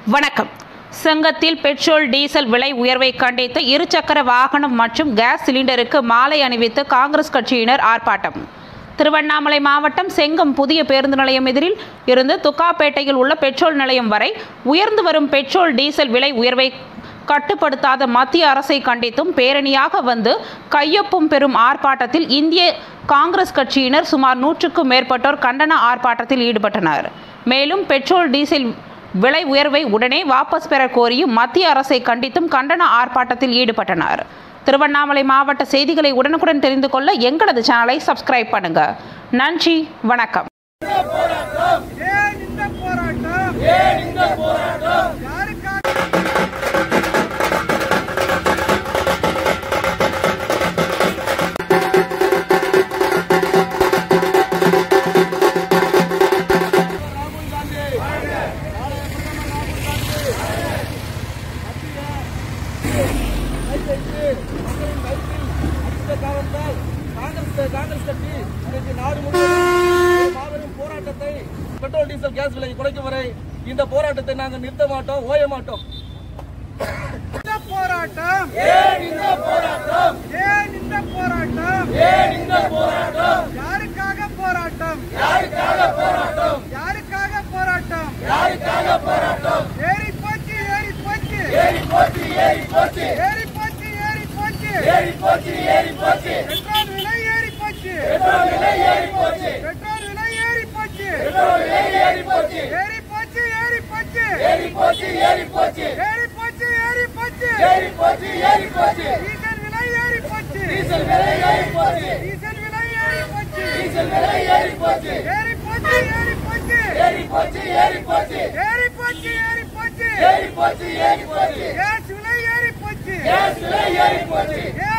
வணக்கம் செங்கத்தில் petrol diesel விலை உயர்வை கண்டித்து இருசக்கர வாகனம் மற்றும் கேஸ் சிலிண்டருக்கு மாலை அணிவித்து காங்கிரஸ் கட்சியினர் ஆர்ப்பாட்டம் திருவண்ணாமலை மாவட்டம் செங்கம் புதிய பேருந்து நிலையம் எதிரில் இருந்து துக்காப்பேட்டையில் உள்ள பெட்ரோல் நிலையம் வரை உயர்ந்து வரும் பெட்ரோல் டீசல் விலை உயர்வை கட்டுப்படுத்தாத மத்திய அரசை கண்டித்தும் பேரணியாக வந்து கையொப்பம் பெறும் ஆர்ப்பாட்டத்தில் இந்திய காங்கிரஸ் கட்சியினர் சுமார் நூற்றுக்கும் மேற்பட்டோர் கண்டன ஆர்ப்பாட்டத்தில் ஈடுபட்டனர் மேலும் பெட்ரோல் டீசல் விலை உயர்வை உடனே வாபஸ் பெற கோரியும் மத்திய அரசை கண்டித்தும் கண்டன ஆர்ப்பாட்டத்தில் ஈடுபட்டனர் திருவண்ணாமலை மாவட்ட செய்திகளை உடனுக்குடன் தெரிந்து கொள்ள எங்களது சேனலை சப்ஸ்கிரைப் பண்ணுங்க நன்றி வணக்கம் ஏன் இந்த போராட்டம் ஏன் இந்த போராட்டம் யாருக்காக ராகுல் காந்தி நாளைய பிரதமர் ராகுல் காந்தி மத்திய மக்களின் வயிற்றில் அடித்த காரணத்தால் காங்கிரஸ் காங்கிரஸ் கட்சி இன்றைக்கு நாடு முழுவதும் மாபெரும் போராட்டத்தை பெட்ரோல் டீசல் கேஸ் விலை குறைக்கும் வரை இந்த போராட்டத்தை நாங்கள் நிறுத்த மாட்டோம் ஓய மாட்டோம் இந்த போராட்டம் ஏன் இந்த போராட்டம் ஏன் இந்த போராட்டம் ஏன் இந்த போராட்டம் யாருக்காக போராட்டம் யாருக்காக போராட்டம் யாருக்காக போராட்டம் யாருக்காக போராட்டம் ஏறி போச்சு ஏறி போச்சு ஏறி போச்சு ஏறி போச்சு ஏறி போச்சு ஏறி போச்சு ஏறி போச்சு ஏறி போச்சு பெட்ரோல் விலை ஏறி போச்சு பெட்ரோல் விலை ஏறி போச்சு பெட்ரோல் விலை ஏறி போச்சு பெட்ரோல் விலை ஏறி போச்சு ஏறி போச்சு ஏறி போச்சு ஏறி போச்சு ஏறி போச்சு ஏறி போச்சு ஏறி போச்சு ஏறி போச்சு ஏறி போச்சு டீசல் விலை ஏறி போச்சு டீசல் விலை ஏறி போச்சு டீசல் விலை ஏறி போச்சு டீசல் விலை ஏறி போச்சு ஏறி போச்சு ஏறி போச்சு ஏறி போச்சு ஏறி போச்சு ஏறி போச்சு ஏறி போச்சு ஏறி போச்சு ஏறி போச்சு கேஸ் விலை ஏறி போச்சு கேஸ் விலை ஏறி போச்சு